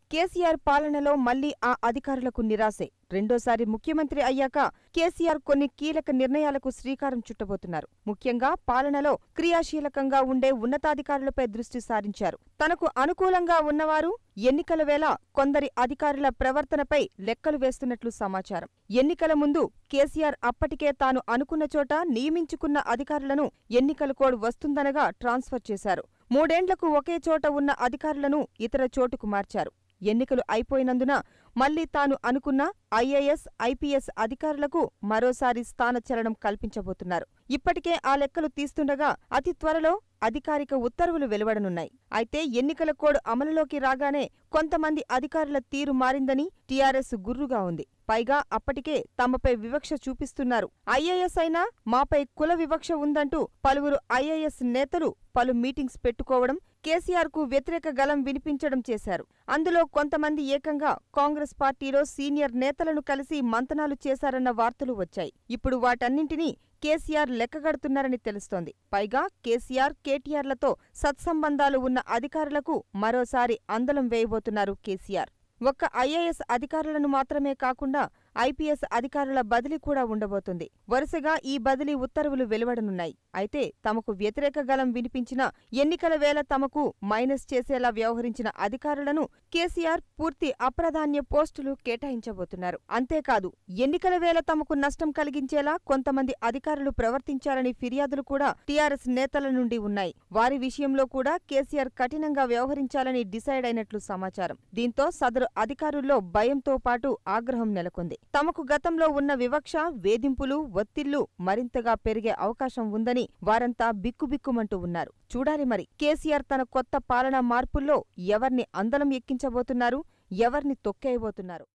కేసీఆర్ పాలనలో మళ్లీ ఆ అధికారులకు నిరాశే రెండోసారి ముఖ్యమంత్రి అయ్యాక కేసీఆర్ కొన్ని కీలక నిర్ణయాలకు శ్రీకారం చుట్టబోతున్నారు ముఖ్యంగా పాలనలో క్రియాశీలకంగా ఉండే ఉన్నతాధికారులపై దృష్టి సారించారు తనకు అనుకూలంగా ఉన్నవారు ఎన్నికల వేళ కొందరి అధికారుల ప్రవర్తనపై లెక్కలు వేస్తున్నట్లు సమాచారం ఎన్నికల ముందు కేసీఆర్ అప్పటికే తాను అనుకున్న చోట నియమించుకున్న అధికారులను ఎన్నికల కోడ్ వస్తుందనగా ట్రాన్స్ఫర్ చేశారు మూడేండ్లకు ఒకే చోట ఉన్న అధికారులను ఇతర చోటుకు మార్చారు ఎన్నికలు అయిపోయినందున మళ్లీ తాను అనుకున్న ఐఏఎస్ ఐపీఎస్ అధికారులకు మరోసారి స్థానచలనం కల్పించబోతున్నారు ఇప్పటికే ఆ లెక్కలు తీస్తుండగా అతి త్వరలో అధికారిక ఉత్తర్వులు వెలువడనున్నాయి అయితే ఎన్నికల కోడ్ అమలులోకి రాగానే కొంతమంది అధికారుల తీరు మారిందని టీఆర్ఎస్ గుర్రుగా ఉంది పైగా అప్పటికే తమపై వివక్ష చూపిస్తున్నారు ఐఏఎస్ అయినా మాపై కుల వివక్ష ఉందంటూ పలువురు ఐఏఎస్ నేతలు పలు మీటింగ్స్ పెట్టుకోవడం కేసీఆర్ కు వ్యతిరేక గలం వినిపించడం చేశారు అందులో కొంతమంది ఏకంగా కాంగ్రెస్ పార్టీలో సీనియర్ నేతలను కలిసి మంతనాలు చేశారన్న వార్తలు వచ్చాయి ఇప్పుడు వాటన్నింటినీ కేసీఆర్ లెక్కగడుతున్నారని తెలుస్తోంది పైగా కేసీఆర్ కేటీఆర్లతో సత్సంబంధాలు ఉన్న అధికారులకు మరోసారి అందలం వేయబోతున్నారు కేసీఆర్ ఒక్క ఐఏఎస్ అధికారులను మాత్రమే కాకుండా ఐపీఎస్ అధికారుల బదిలీ కూడా ఉండబోతుంది వరుసగా ఈ బదిలీ ఉత్తర్వులు వెలువడనున్నాయి అయితే తమకు వ్యతిరేక గలం వినిపించిన ఎన్నికల వేళ తమకు మైనస్ చేసేలా వ్యవహరించిన అధికారులను కేసీఆర్ పూర్తి అప్రధాన్య పోస్టులు కేటాయించబోతున్నారు అంతేకాదు ఎన్నికల వేళ తమకు నష్టం కలిగించేలా కొంతమంది అధికారులు ప్రవర్తించారని ఫిర్యాదులు కూడా టీఆర్ఎస్ నేతల నుండి ఉన్నాయి వారి విషయంలో కూడా కేసీఆర్ కఠినంగా వ్యవహరించాలని డిసైడ్ అయినట్లు సమాచారం దీంతో సదరు అధికారుల్లో భయంతో పాటు ఆగ్రహం నెలకొంది తమకు గతంలో ఉన్న వివక్ష వేధింపులు ఒత్తిళ్లు మరింతగా పెరిగే అవకాశం ఉందని వారంతా బిక్కుబిక్కుమంటూ ఉన్నారు చూడాలి మరి కేసీఆర్ తన కొత్త పాలనా మార్పుల్లో ఎవర్ని అందలం ఎక్కించబోతున్నారు ఎవర్ని తొక్కేయబోతున్నారు